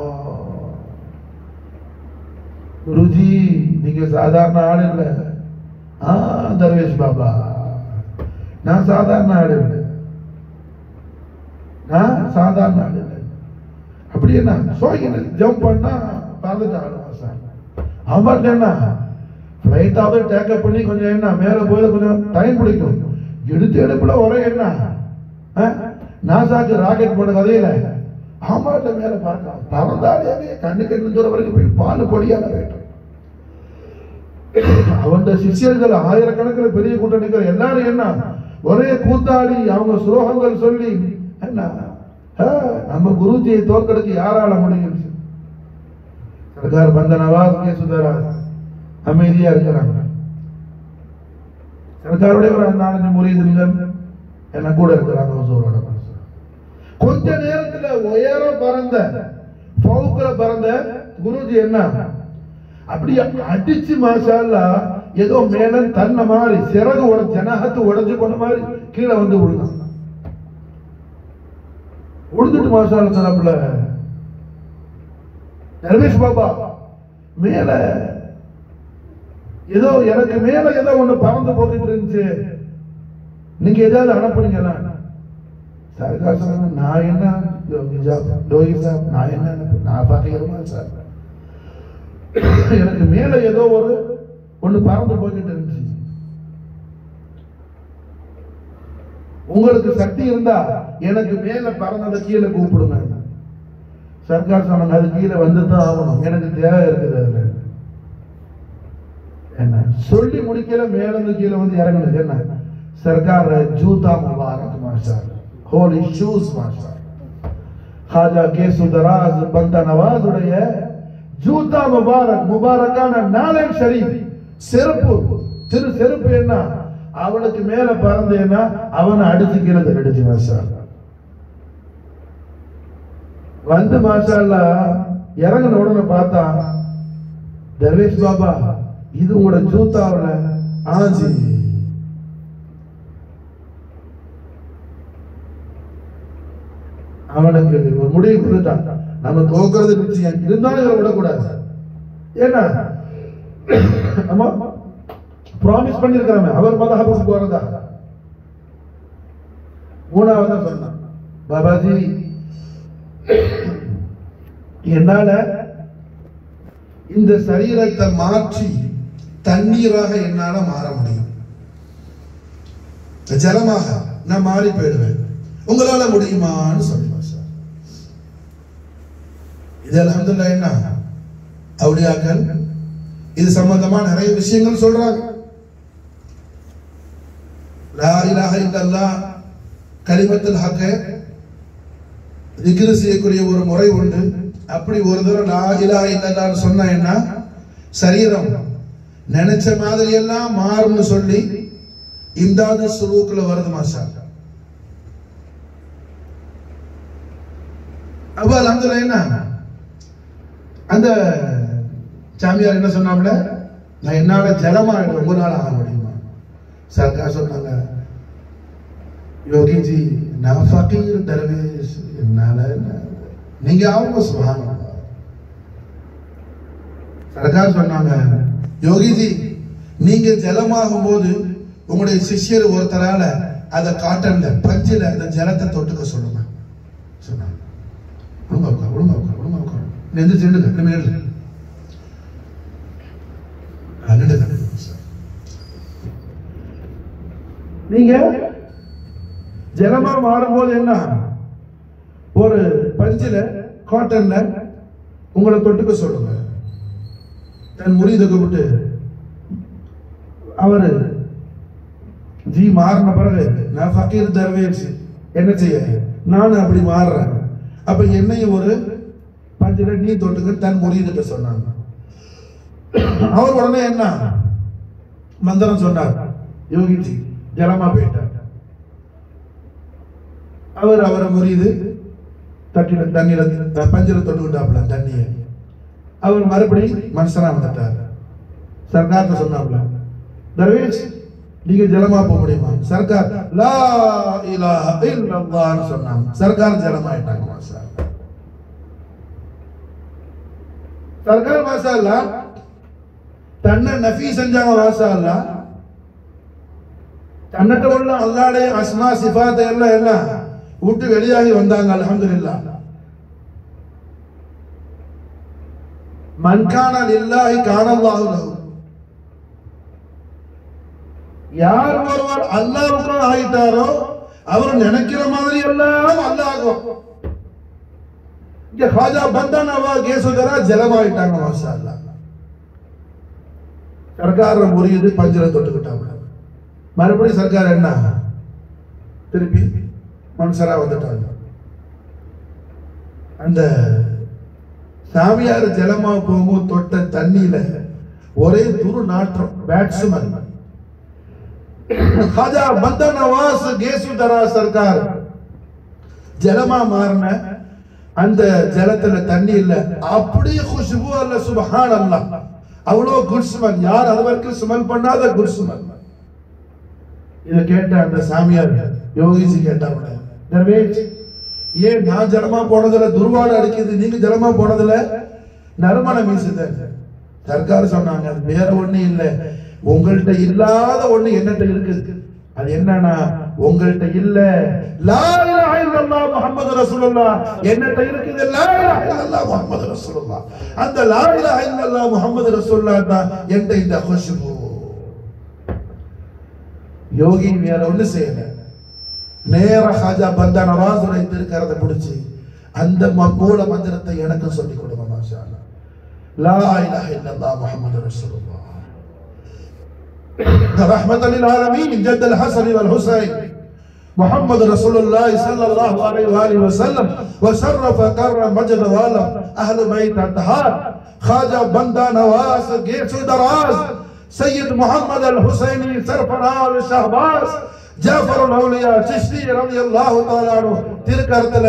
குருஜி நீங்க சாதாரண ஆள் இல்ல ஆ தர்வேஷ் பாபா நான் சாதாரண ஆள் இல்ல நான் சாதாரண ஆள் இல்ல அப்படி என்ன சோகின ஜம்ப் பண்ணா பறந்துட்டு ஆடுவான் சார் அவன் என்ன ஃப்ளைட்டாவது டேக்கப் பண்ணி கொஞ்சம் என்ன மேல போய் கொஞ்சம் டைம் பிடிக்கும் எடுத்து எடுப்புல ஒரே என்ன ஆ? நாசாக்கு ராக்கெட் போன கதையில ஆமாட்ட மேல பார்க்கலாம் பறந்தாலே கண்ணு கண்ணு தூரம் வரைக்கும் போய் பால் பொடியான வேண்டும் அவன் சிஷியர்கள் ஆயிரக்கணக்கில் பெரிய கூட்டம் நிக்கிற எல்லாரும் என்ன ஒரே கூத்தாடி அவங்க ஸ்லோகங்கள் சொல்லி என்ன ஆ, நம்ம குருஜியை தோற்கடிக்க யாரால முடியும் சர்க்கார் பந்த நவாஸ் கே சுதராஜ் அமைதியா இருக்கிறாங்க சர்க்காருடைய ஒரு நாலஞ்சு முறியதுங்கள் என்ன கூட இருக்கிறாங்க ஹுசூரோட மனசு கொஞ்ச நேரத்துல உயரம் பறந்த பவுக்குல பறந்த குருஜி என்ன அப்படியே அடிச்சு மாஷால்லா ஏதோ மேல தன்ன மாதிரி சிறகு உட ஜனகத்து உடைஞ்சு போன மாதிரி கீழே வந்து விழுந்தான் விழுந்துட்டு மாஷால்லா தரப்புல ரமேஷ் பாபா மேல ஏதோ எனக்கு மேல ஏதோ ஒண்ணு பறந்து போகிட்டு இருந்துச்சு நீங்க ஏதாவது அனுப்புனீங்களா சர்க்கார் சொன்னாங்க நான் என்ன யோகி சாப் யோகி சாப் நான் என்ன அனுப்பு- நான் பாக்கிறமா சார் எனக்கு மேல ஏதோ ஒரு ஒண்ணு பறந்து போய்கிட்டு இருந்துச்சு உங்களுக்கு சக்தி இருந்தா எனக்கு மேல பறந்ததை கீழே கூப்பிடுங்க சர்க்கார் சொன்னாங்க அது கீழே வந்து தான் ஆகணும் எனக்கு தேவை இருக்குது அதுல என்ன சொல்லி முடிக்கல மேல இருந்து கீழே வந்து இறங்குனது என்ன சர்க்கார் ஜூதா முபாரக் மாஷார் ஹோலி ஷூஸ் மாஷார் ஹாஜா கேசு தராஸ் பந்த நவாஸ் உடைய ஜூதா முபாரக் முபாரக்கான நாளன் ஷரீப் செருப்பு திரு செருப்பு என்ன அவனுக்கு மேல பறந்து என்ன அவனை அடிச்சு கீழே அடிச்சு மாஷார் வந்து மாஷால்லா இறங்கின உடனே பார்த்தா தர்வேஷ் பாபா இது உங்களோட ஜூத்தாவுல ஆஜி அவனுக்கு ஒரு முடிவு கொடுத்தான் நம்ம தோக்குறது நிச்சயம் இருந்தாலும் இவரை விடக்கூடாது ஏன்னா ஆமா ப்ராமிஸ் பண்ணிருக்கிறாங்க அவர் மதஹபுக்கு போறதா மூணாவதா சொன்னான் பாபாஜி என்னால இந்த சரீரத்தை மாற்றி தண்ணீராக என்னால மாற முடியும் ஜலமாக நான் மாறி போயிடுவேன் உங்களால முடியுமான்னு சொல்லுவார் சார் இது அலமதுல்லா என்ன அவுளியாக்கள் இது சம்பந்தமா நிறைய விஷயங்கள் சொல்றாங்க லா இலாஹ இல்லல்லாஹ் கலிமத்துல் ஹக்க திக்ரு செய்யக்கூடிய ஒரு முறை உண்டு அப்படி ஒரு தடவை லா இலாஹ இல்லல்லாஹ்னு சொன்னா என்ன சரீரம் நினைச்ச மாதிரி எல்லாம் மாறும்னு சொல்லி இம்தாது சுரூக்குல வருது மாஷா அப்ப அல்ஹம்துலில்லாஹ் என்ன அந்த சாமியார் என்ன சொன்னாப்ல நான் என்னால ஜலமாயிடுவேன் உங்களால ஆக முடியுமா சர்க்கார் சொன்னாங்க யோகி ஜி நான் ஃபகீர் தர்வேஷ் என்னால என்ன நீங்க அவங்க சுபானம் சர்க்கார் சொன்னாங்க யோகிஜி நீங்க ஜலமாகும் போது உங்களுடைய சிஷ்யர் ஒருத்தரால அத காட்டன்ல பஞ்சில அந்த ஜலத்தை தொட்டுக்க சொல்லுங்க சொன்னாங்க ஒழுங்கா உட்கார் ஒழுங்கா உட்கார் ஒழுங்கா உட்கார் நெஞ்சு செண்டுங்க இனிமே எழுது அண்ணன் நீங்க ஜலமா மாறும்போது என்ன ஒரு பஞ்சில காட்டன்ல உங்களை தொட்டுக்க சொல்லுங்க தன் முறியதை கூப்பிட்டு அவரு ஜி மாறின பிறகு நான் ஃபக்கீர் தர்வேஷ் என்ன செய்ய நானும் அப்படி மாறுறேன் அப்ப என்னையும் ஒரு பஞ்சில நீ தொட்டுக்க தன் முறியதுட்ட சொன்னாங்க அவர் உடனே என்ன மந்திரம் சொன்னார் யோகிஜி ஜலமா போயிட்டார் அவர் அவரை முறியுது தட்டில தண்ணியில பஞ்சில தொட்டுக்கிட்டாப்ல தண்ணியை அவர் மறுபடி மனுஷனா வந்துட்டார் சர்க்கார்ட்ட சொன்னாப்ல தர்வேஷ் நீங்க ஜலமா போக முடியுமா சர்க்கார் லா இலாஹ இல்லல்லாஹ்னு சொன்னாங்க சர்க்கார் ஜலமாயிட்டாங்க மாஷா அல்லாஹ். சர்க்கார் மாஷா அல்லாஹ் தன்னை நஃபி செஞ்சாங்க மாஷா அல்லாஹ் தன்னிட்ட உள்ள அல்லாடைய அஸ்மா சிஃபாத்தை எல்லாம் எல்லாம் விட்டு வெளியாகி வந்தாங்க அல்ஹம்துலில்லாஹ் மன் கான லில்லாஹி கான அல்லாஹு லஹு யார் ஒருவர் அல்லாஹ்வுக்கு ஆயிட்டாரோ அவர் நினைக்கிற மாதிரி எல்லாம் அல்லாஹ் ஆகும் இங்க ஹாஜா பந்தானவா கேசுதரா ஜலமாயிட்டாங்க மாஷா அல்லாஹ் சர்க்கார முறியுது பஞ்சரை தொட்டுக்கிட்டாங்க மறுபடியும் சர்க்கார் என்ன திருப்பி மனுஷரா வந்துட்டாங்க அந்த சாமியார் ஜலமா போகும்போது தொட்ட தண்ணியில ஒரே துரு நாற்றம் பேட்ஸ்மேன் ஹாஜா பந்த நவாஸ் கேசுதரா சர்க்கார் ஜலமா மாறின அந்த ஜலத்துல தண்ணி இல்ல அப்படியே குஷ்பு அல்ல சுபஹான் அல்லாஹ் அவ்வளவு குட் ஸ்மெல் யார் அது வரைக்கும் ஸ்மெல் பண்ணாத குட் ஸ்மெல் இத கேட்ட அந்த சாமியார் யோகிஜி கேட்டாங்க தர்வேஷ் ஏன் நான் ஜலமா போனதுல துர்வாடை அடிக்குது நீங்க ஜலமா போனதுல நறுமணம் வீசுது சர்க்கார் சொன்னாங்க அது வேற ஒண்ணு இல்ல உங்கள்கிட்ட இல்லாத ஒண்ணு என்னட்ட இருக்குது அது என்னன்னா உங்கள்கிட்ட இல்ல லா இலாஹ இல்லல்லாஹ் முஹம்மது ரசூலுல்லாஹ் என்னட்ட இருக்குது லா இலாஹ இல்லல்லாஹ் முஹம்மது ரசூலுல்லாஹ் அந்த லா இலாஹ இல்லல்லாஹ் முஹம்மது ரசூலுல்லாஹ் தான் என்கிட்ட இந்த குஷ்பு யோகி வேற ஒண்ணு செய்யல நேர ஹாஜா பந்தா நவாசுரை திருக்கரத்தை பிடிச்சி அந்த ம- மூல மந்திரத்தை எனக்கு சொல்லிக் கொடுங்க மாஷா அல்லாஹ். லா இலாஹ இல்லல்லாஹ் முஹம்மது ரசூலுல்லாஹ் رحمة للعالمين جد الحسن والحسين محمد رسول الله صلى الله عليه وآله وسلم وشرف كرم مجد والم أهل بيت الطهار خواجہ بندہ نواز گیسو دراز سید محمد الحسینی سرفراز شہباز جعفر الاولیاء چشتی رضی اللہ تعالیٰ عنہ திருக்கரத்துல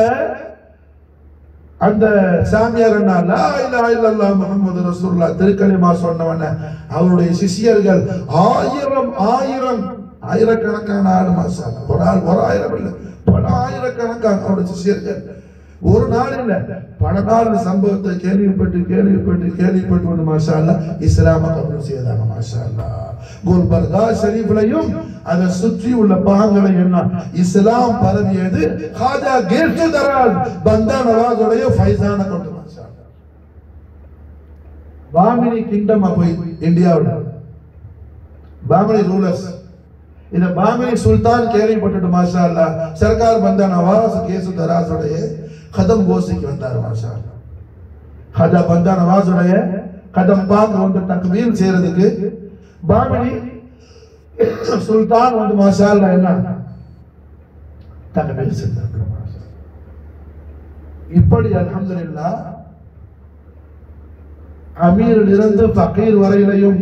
அந்த சாமியார் என்ன லா இலாஹ இல்லல்லாஹ் முஹம்மது ரசூலுல்லாஹ் திருக்கலிமா சொன்னவன அவருடைய சிஷ்யர்கள் ஆயிரம் ஆயிரம் ஆயிரக்கணக்கான ஆள் மாசா அல்லாஹ். ஒரு ஆள் ஒரு ஆயிரம் இல்ல பல ஆயிரக்கணக்கான அவருடைய சிஷ்யர்கள் ஒரு நாள் இல்ல பல நாள் இந்த சம்பவத்தை கேள்விப்பட்டு கேள்விப்பட்டு கேள்விப்பட்டு வந்து மாஷா அல்லாஹ் இஸ்லாம கபூல் செய்தாங்க மாஷா அல்லாஹ் குல்பர்கா ஷரீஃப்லையும் அதை சுற்றி உள்ள பாகங்களை என்ன இஸ்லாம் பரவியது ஹாஜா கேர்த்து தரால் பந்தா நவாஸுடைய ஃபைசான கொண்டு மாஷா அல்லாஹ். பாமினி கிங்டம் போய் இந்தியாவில் பாமினி ரூலர்ஸ் இந்த பாமினி சுல்தான் கேள்விப்பட்டுட்டு மாஷா அல்லா சர்க்கார் பந்தா நவாஸ் கேசு தராசுடைய கதம் கோசிக்கு வந்தார் மாஷா அல்லா ஹஜா பந்தா நவாஸுடைய கதம் பாக் வந்து தக்பீர் செய்யறதுக்கு பாமினி சுல்தான் வந்து மாஷா அல்லா என்ன தக்பீர் செய்தார் மாஷா அல்லாஹ். இப்படி அல்ஹம்துலில்லாஹ் அமீரில் இருந்து ஃபகீர் வரையிலையும்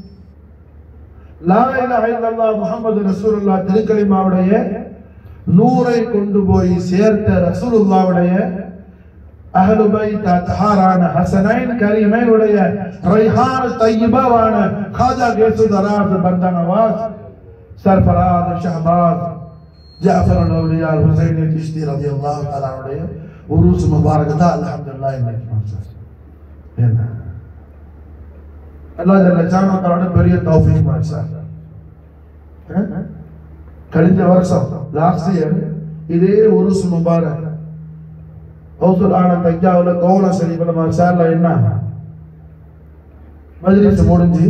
லா இலாஹ இல்லல்லாஹ் முஹம்மது ரசூலுல்லாஹ் திருக்கலிமாவுடைய நூரை கொண்டு போய் சேர்த்த ரசூலுல்லாவுடைய அஹ்லு பைத் அத்ஹாரான ஹசனைன் கரீமைன் உடைய ரைஹான் தையிபாவான காஜா கேசு தராஸ் பந்த நவாஸ் சர்ஃபராஸ் ஷஹபாஸ் ஜாஃபர் அல்-அவுலியா ஹுசைன் கிஷ்தி ரலியல்லாஹு தஆலா உடைய உருஸ் முபாரக் தான் அல்ஹம்துலில்லாஹ் இன்னைக்கு என்ன அல்லாஹ் ஜல்ல ஜானத்தோட பெரிய தௌஃபீக் மாஷா கழிஞ்ச வருஷம் லாஸ்ட் இயர் இதே உருஸ் முபாரக் ஹவுசுல் ஆன தஞ்சாவுல கோவல ஷரீஃப்ல மாஷா அல்லாஹ் என்ன மஜ்லிஸ் முடிஞ்சு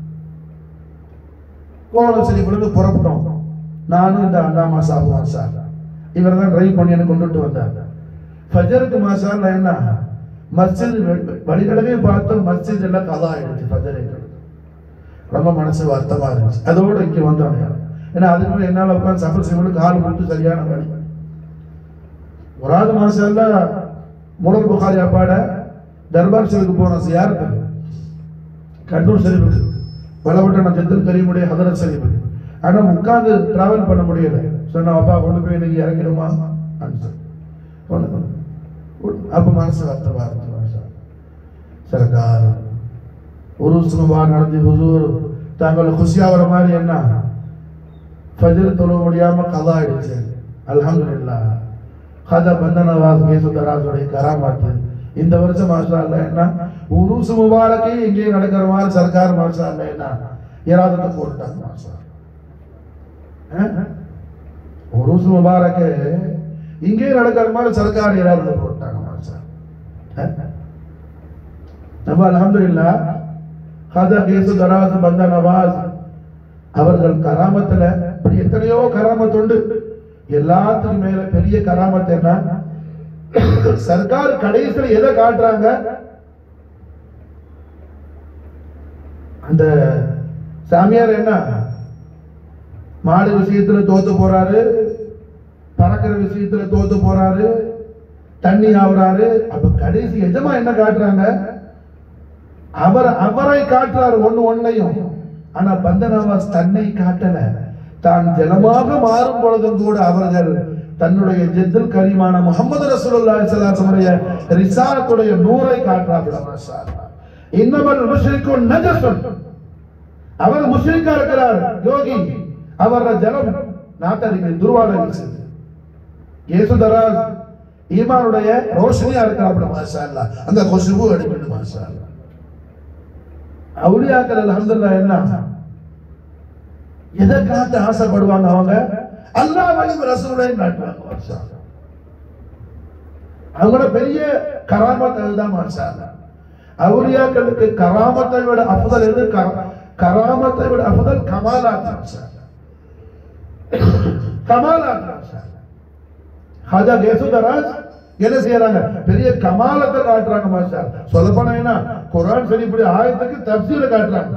கோவல ஷரீஃப்ல இருந்து புறப்பட்டோம் நானும் இந்த அல்லாமா சாபு மாஷா அல்லாஹ் இவர் தான் டிரைவ் பண்ணி எனக்கு கொண்டுட்டு வந்தார் ஃபஜருக்கு மாசால என்ன மஸ்ஜித் வழிகளவே பார்த்து மஸ்ஜித் எல்லாம் கதா ஆயிடுச்சு ஃபஜர் ரொம்ப மனசு வருத்தமா இருந்துச்சு அதோட இங்க வந்தோம் ஏன்னா அதுக்கு மேல என்னால உட்காந்து சஃபர் செய்யணும் கால் போட்டு சரியான வழி ஒராது மாசம் எல்லாம் முரல் புகாரி அப்பாட தர்பார் ஷெரீஃபுக்கு போனோம் சியாரத்துக்கு கண்ணூர் ஷெரீஃபுக்கு பலவட்டண ஜெத்தல் கரீமுடைய ஹதரத் ஷெரீஃபுக்கு ஆனா உட்கார்ந்து டிராவல் பண்ண முடியல சொன்ன அப்பா கொண்டு போய் இன்னைக்கு இறக்கிடுமா அப்படின்னு சொல்லி. கொண்டு போய். அப்ப மனசு வருத்தமா இருந்துச்சு மாஷா. சர்க்கார் உருஸ் முபாரக் நடத்தி ஹுசூர் தாங்கள் குஷியாகிற மாதிரி என்ன ஃபஜர் தொழ முடியாம கதா ஆயிடுச்சு அல்ஹம்துலில்லாஹ் ஹதா பந்தனவாஸ் மேசுதராஜுடைய கராமாத்து இந்த வருஷம் மாஷா அல்ல என்ன உருஸ் முபாரக்கே இங்கே நடக்கிற மாதிரி சர்க்கார் மாஷா அல்ல என்ன இராதத்தை போட்டுட்டாங்க மாஷா உருஸ் முபாரக்கு இங்கே நடக்கிற மாதிரி சர்க்கார் இராதத்தை போட்டாங்க மாஷா அஹ்? நம்ம அல்ஹம்துலில்லாஹ் ஹதா கேசு தராஸ் பந்த நவாஸ் அவர்கள் கராமத்துல இப்படி எத்தனையோ கராமத் உண்டு எல்லாத்துக்கும் மேல பெரிய கராமத் என்ன சர்க்கார் கடைசியில் எதை காட்டுறாங்க அந்த சாமியார் என்ன மாடு விஷயத்துல தோத்து போறாரு பறக்கிற விஷயத்துல தோத்து போறாரு தண்ணி ஆகுறாரு அப்ப கடைசி எஜமா என்ன காட்டுறாங்க அவர் அவரை காட்டுறாரு ஒண்ணு ஒன்னையும் ஆனா பந்தனவாஸ் தன்னை காட்டல தான் ஜலமாக மாறும் பொழுதும் கூட அவர்கள் தன்னுடைய ஜெத்தில் கரீமான முகமது ரசூலுல்லாஹி ஸல்லல்லாஹு அலைஹி வஸல்லம் ரிசாலத்துடைய நூரை காட்டுறாங்க மாஷா அல்லாஹ். இன்னமல் முஷ்ரிக்குன் நஜஸுன் அவர் முஸ்லிக்கா இருக்கிறார் யோகி அவர ஜலம் நாத்தடிக்கு துர்வாடை வீசுது இயேசுதராஸ் ஈமானுடைய ரோஷனியா இருக்கிறார் மாஷா அல்லாஹ். அந்த கொசுபு அடிக்கணும் மாஷா அல்லாஹ். அவுலியாக்கள் அல்ஹம்துலில்லாஹ் என்ன எதை காட்ட ஆசைப்படுவாங்க அவங்க அல்லாஹ் வழி ரசூலையும் காட்டுவாங்க மாஷா அல்லாஹ். அவங்களோட பெரிய கராமத் அதுதான் மாஷா அல்லாஹ். அவுலியாக்களுக்கு கராமத்தை விட அஃதல் எது கர- கராமத்தை விட அஃதல் கமாலாத் மாஷா அல்லாஹ். கமாலாத் மாஷா அல்லாஹ். ஹாஜா கேசுதராஜ் என்ன செய்யறாங்க பெரிய கமாலத்தை காட்டுறாங்க மாஸ்டர் சொல்ல போனா என்ன குரான் ஷரீஃபுடைய ஆயத்துக்கு தப்சீல காட்டுறாங்க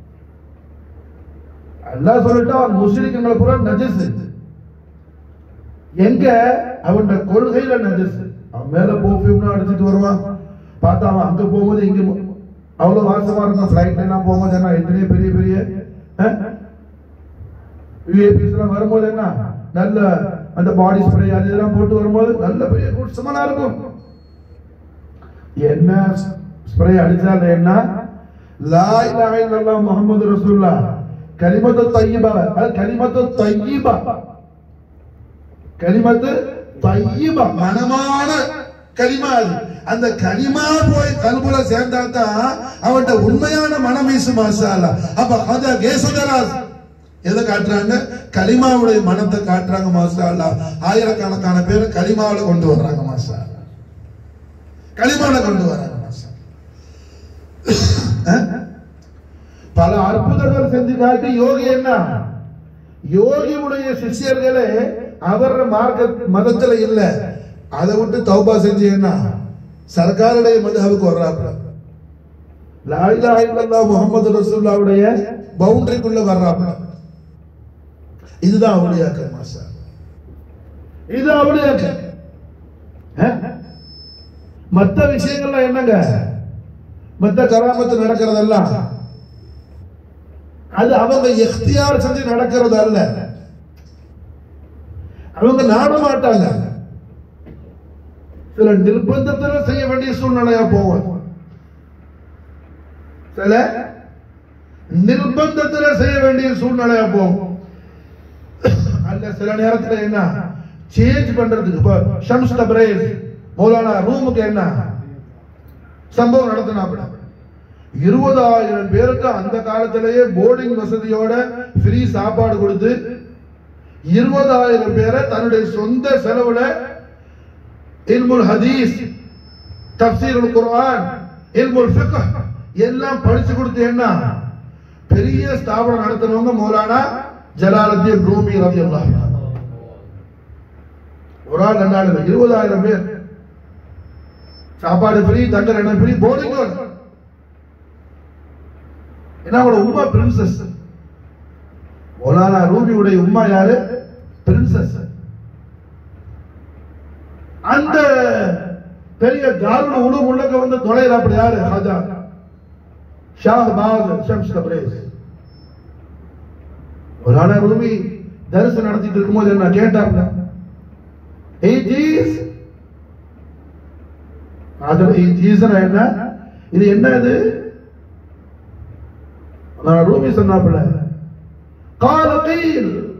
அல்லாஹ் சொல்லிட்டா அவன் முஸ்லிம்களை பூரா நஜஸ் எங்க அவன் கொள்கையில நஜஸ் அவன் மேல பர்ஃபியூம்னா அடிச்சிட்டு வருவான் பார்த்தா அவன் அங்க போகும்போது இங்க போ- அவ்வளவு வாசமா இருக்கும் ஃபிளைட்ல எல்லாம் போகும்போது என்ன எத்தனையோ பெரிய பெரிய விஐபிஸ் எல்லாம் வரும்போது என்ன நல்ல அந்த பாடி ஸ்ப்ரே அது இதெல்லாம் போட்டு வரும்போது நல்ல பெரிய குட்சமனா இருக்கும் என்ன ஸ்ப்ரே அடிச்சால என்ன லா இலாஹ இல்லல்லாஹ் முஹம்மது ரசூலுல்லாஹ் கலிமத்து தய்யிபா அது கலிமத்து தய்யிபா கலிமத்து தய்யிபா மனமான கலிமா அது அந்த கலிமா போய் கல்புல சேர்ந்தா தான் அவன்கிட்ட உண்மையான மனம் வீசு மாஷா அல்லாஹ். அப்ப அத கேசதராஸ் எதை காட்டுறாங்க கலிமாவுடைய மனத்தை காட்டுறாங்க மாஷா அல்லாஹ். ஆயிரக்கணக்கான பேர் கலிமாவுல கொண்டு வர்றாங்க மாஷா அல்லாஹ். கலிமாவுல கொண்டு வர்றாங்க மாஷா அல்லாஹ். பல அற்புதங்கள் செஞ்சு காட்டி யோகி என்ன யோகியுடைய சிஷ்யர்களே அவர் மார்க்க மதத்துல இல்ல அதை விட்டு தௌபா செஞ்சு என்ன சர்க்காருடைய மதுஹபுக்கு வர்றாப்புல லா இலாஹ இல்லல்லாஹ் முஹம்மது ரசூலுல்லாஹ்வுடைய பவுண்டரிக்குள்ள வர்றாப்புல இதுதான் அவளியாக்கள் மாஷா இது அவளியாக்கள் அஹ்? மத்த விஷயங்கள்லாம் என்னங்க மத்த கராமத்து நடக்கிறதெல்லாம் அது அவங்க எख्तियार செஞ்சு நடக்கிறது அல்ல அவங்க நாட மாட்டாங்க சில நிர்பந்தத்துல செய்ய வேண்டிய சூழ்நிலையா போகும் சில நிர்பந்தத்துல செய்ய வேண்டிய சூழ்நிலையா போகும் அல்ல சில நேரத்துல என்ன சேஞ்ச் பண்றதுக்கு இப்போ ஷம்ஸ் தப்ரேஸ் மௌலானா ரூமுக்கு என்ன சம்பவம் நடத்தினாப்புல இருபதாயிரம் பேருக்கு அந்த காலத்திலேயே போர்டிங் வசதியோட ஃப்ரீ சாப்பாடு கொடுத்து இருபதாயிரம் பேரை தன்னுடைய சொந்த செலவுல இல்முல் ஹதீஸ் தப்சீருல் குர்ஆன் இல்முல் ஃபிக்ஹ் எல்லாம் படிச்சு கொடுத்து என்ன பெரிய ஸ்தாபனம் நடத்தினவங்க மௌலானா ஜலாலுத்தீன் ரூமி ரலியல்லாஹு அன்ஹு. ஒரு ஆள் ரெண்டு ஆள் இல்லை, இருபதாயிரம் பேர் சாப்பாடு ஃப்ரீ தங்க இடம் ஃப்ரீ போர்டிங் ஏன்னா அவங்களோட உமா பிரின்சஸ் மௌலானா ரூபியுடைய உம்மா யாரு பிரின்சஸ் அந்த பெரிய தாருண உணவு உள்ளக்க வந்து நுழையிற அப்படி யாரு ஹாஜா ஷாஹபாஸ் ஷம்ஸ் தப்ரேஸ் மௌலானா ரூபி தரிசனம் நடத்திட்டு இருக்கும்போது என்ன கேட்டாங்க ஏய் ஜீஸ் அதுல ஏய் ஜீஸ்னா என்ன இது என்ன இது நான் ரூபி சொன்னாப்புல قال قيل